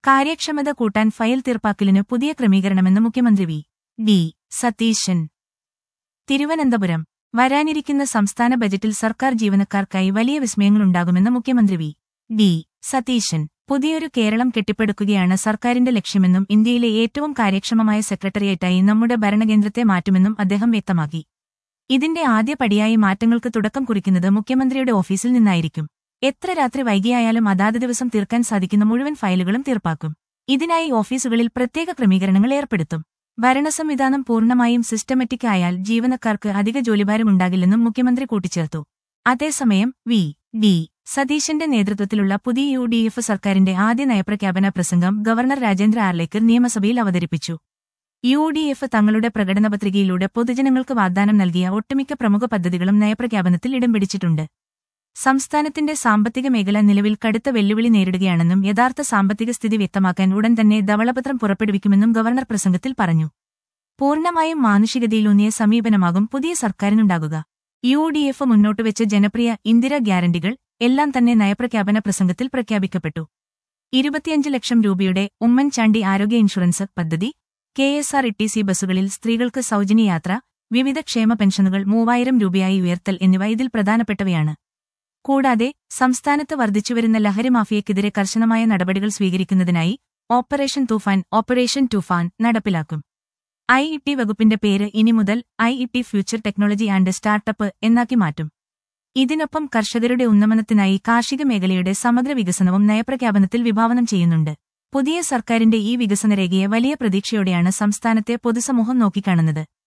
കാര്യക്ഷമത കൂട്ടാൻ ഫയൽ തീർപ്പാക്കലിന് പുതിയ ക്രമീകരണമെന്ന് മുഖ്യമന്ത്രി വി ഡി സതീശൻ തിരുവനന്തപുരം വരാനിരിക്കുന്ന സംസ്ഥാന ബജറ്റിൽ സർക്കാർ ജീവനക്കാർക്കായി വലിയ വിസ്മയങ്ങളുണ്ടാകുമെന്ന് മുഖ്യമന്ത്രി വി ഡി സതീശൻ പുതിയൊരു കേരളം കെട്ടിപ്പടുക്കുകയാണ് സർക്കാരിന്റെ ലക്ഷ്യമെന്നും ഇന്ത്യയിലെ ഏറ്റവും കാര്യക്ഷമമായ സെക്രട്ടേറിയറ്റായി നമ്മുടെ ഭരണകേന്ദ്രത്തെ മാറ്റുമെന്നും അദ്ദേഹം വ്യക്തമാക്കി ഇതിന്റെ ആദ്യ പടിയായി മാറ്റങ്ങൾക്ക് തുടക്കം കുറിക്കുന്നത് മുഖ്യമന്ത്രിയുടെ ഓഫീസിൽ നിന്നായിരിക്കും എത്ര രാത്രി വൈകിയായാലും അതാത് ദിവസം തീർക്കാൻ സാധിക്കുന്ന മുഴുവൻ ഫയലുകളും തീർപ്പാക്കും ഇതിനായി ഓഫീസുകളിൽ പ്രത്യേക ക്രമീകരണങ്ങൾ ഏർപ്പെടുത്തും ഭരണസംവിധാനം പൂർണ്ണമായും സിസ്റ്റമാറ്റിക് ആയാൽ ജീവനക്കാർക്ക് അധിക ജോലിഭാരം ഉണ്ടാകില്ലെന്നും മുഖ്യമന്ത്രി കൂട്ടിച്ചേർത്തു അതേസമയം വി ഡി സതീശന്റെ നേതൃത്വത്തിലുള്ള പുതിയ യു ഡി എഫ് സർക്കാരിന്റെ ആദ്യ നയപ്രഖ്യാപന പ്രസംഗം ഗവർണർ രാജേന്ദ്ര ആർലേക്കർ നിയമസഭയിൽ അവതരിപ്പിച്ചു യു ഡി എഫ് തങ്ങളുടെ പ്രകടനപത്രികയിലൂടെ പൊതുജനങ്ങൾക്ക് വാഗ്ദാനം നൽകിയ ഒട്ടുമിക്ക പ്രമുഖ പദ്ധതികളും നയപ്രഖ്യാപനത്തിൽ ഇടം പിടിച്ചിട്ടുണ്ട് സംസ്ഥാനത്തിന്റെ സാമ്പത്തിക മേഖല നിലവിൽ കടുത്ത വെല്ലുവിളി നേരിടുകയാണെന്നും യഥാർത്ഥ സാമ്പത്തിക സ്ഥിതി വ്യക്തമാക്കാൻ ഉടൻ തന്നെ ധവളപത്രം പുറപ്പെടുവിക്കുമെന്നും ഗവർണർ പ്രസംഗത്തിൽ പറഞ്ഞു പൂർണ്ണമായും മാനുഷികതയിലൂന്നിയ സമീപനമാകും പുതിയ സർക്കാരിനുണ്ടാകുക യു ഡി എഫ് മുന്നോട്ടുവെച്ച ജനപ്രിയ ഇന്ദിര ഗ്യാരണ്ടികൾ എല്ലാം തന്നെ നയപ്രഖ്യാപന പ്രസംഗത്തിൽ പ്രഖ്യാപിക്കപ്പെട്ടു ഇരുപത്തിയഞ്ച് ലക്ഷം രൂപയുടെ ഉമ്മൻചാണ്ടി ആരോഗ്യ ഇൻഷുറൻസ് പദ്ധതി K S R T C ബസ്സുകളിൽ സ്ത്രീകൾക്ക് സൗജന്യ യാത്ര വിവിധ ക്ഷേമ പെൻഷനുകൾ മൂവായിരം രൂപയായി ഉയർത്തൽ എന്നിവ ഇതിൽ പ്രധാനപ്പെട്ടവയാണ് കൂടാതെ സംസ്ഥാനത്ത് വർദ്ധിച്ചുവരുന്ന ലഹരി മാഫിയക്കെതിരെ കർശനമായ നടപടികൾ സ്വീകരിക്കുന്നതിനായി ഓപ്പറേഷൻ തൂഫാൻ ഓപ്പറേഷൻ ടൂഫാൻ നടപ്പിലാക്കും ഐ ഇ ടി വകുപ്പിന്റെ പേര് ഇനി മുതൽ I E T future technology and startup എന്നാക്കി മാറ്റും ഇതിനൊപ്പം കർഷകരുടെ ഉന്നമനത്തിനായി കാർഷിക മേഖലയുടെ സമഗ്ര വികസനവും നയപ്രഖ്യാപനത്തിൽ വിഭാവനം ചെയ്യുന്നുണ്ട് പുതിയ സർക്കാരിന്റെ ഈ വികസനരേഖയെ വലിയ പ്രതീക്ഷയോടെയാണ് സംസ്ഥാനത്തെ പൊതുസമൂഹം നോക്കിക്കാണുന്നത്